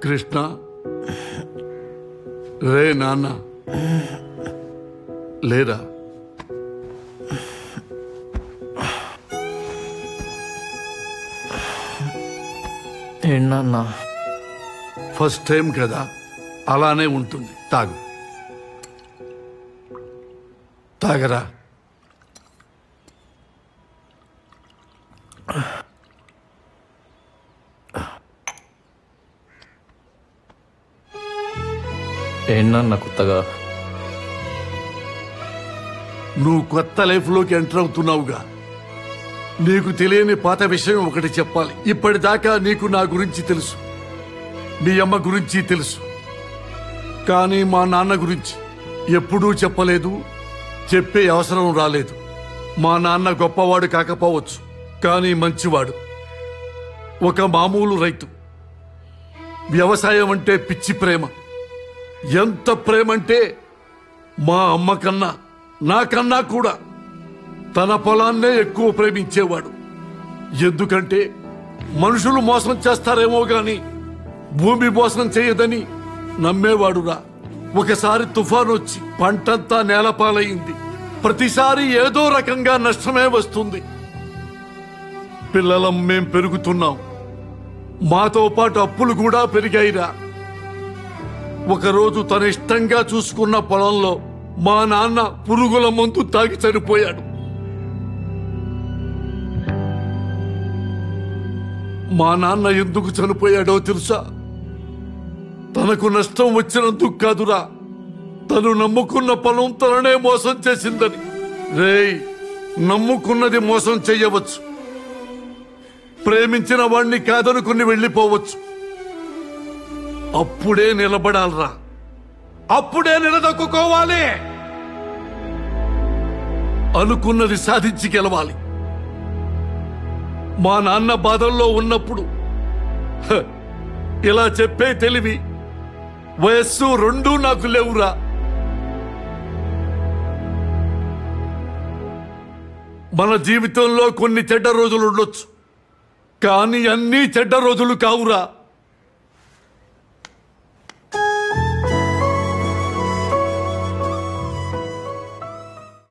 కృష్ణ రే నాన్న లేరా ఏంటన్నా ఫస్ట్ టైం కదా అలానే ఉంటుంది తాగు తాగరా ఏంటన్నా కొత్తగా నువ్వు కొత్త లైఫ్లోకి ఎంటర్ అవుతున్నావుగా నీకు తెలియని పాత విషయం ఒకటి చెప్పాలి ఇప్పటిదాకా నీకు నా గురించి తెలుసు మీ అమ్మ గురించి తెలుసు కానీ మా నాన్న గురించి ఎప్పుడూ చెప్పలేదు చెప్పే అవసరం రాలేదు మా నాన్న గొప్పవాడు కాకపోవచ్చు కానీ మంచివాడు ఒక మామూలు రైతు వ్యవసాయం అంటే పిచ్చి ప్రేమ ఎంత ప్రేమ అంటే మా అమ్మ కన్నా నాకన్నా కూడా తన పొలాన్నే ఎక్కువ ప్రేమించేవాడు ఎందుకంటే మనుషులు మోసం చేస్తారేమో గాని భూమి మోసం చేయదని నమ్మేవాడురా ఒకసారి తుఫాన్ వచ్చి పంటంతా నేలపాలయ్యింది ప్రతిసారి ఏదో రకంగా నష్టమే వస్తుంది పిల్లలం మేం పెరుగుతున్నాం మాతో పాటు అప్పులు కూడా పెరిగాయిరా ఒకరోజు తన ఇష్టంగా చూసుకున్న పొలంలో మా నాన్న పురుగుల మందు తాగి చనిపోయాడు మా నాన్న ఎందుకు చనిపోయాడో తెలుసా తనకు నష్టం వచ్చినందుకు కాదురా తను నమ్ముకున్న పొలం తననే మోసం చేసిందని రేయ్ నమ్ముకున్నది మోసం చెయ్యవచ్చు ప్రేమించిన వాణ్ణి కాదనుకుని వెళ్ళిపోవచ్చు అప్పుడే నిలబడాలరా అప్పుడే నిలదొక్కుకోవాలి అనుకున్నది సాధించి గెలవాలి మా నాన్న బాధల్లో ఉన్నప్పుడు హ, ఇలా చెప్పే తెలివి వయస్సు రెండూ నాకు లేవురా మన జీవితంలో కొన్ని చెడ్డ రోజులు ఉండొచ్చు కానీ అన్నీ చెడ్డ రోజులు కావురా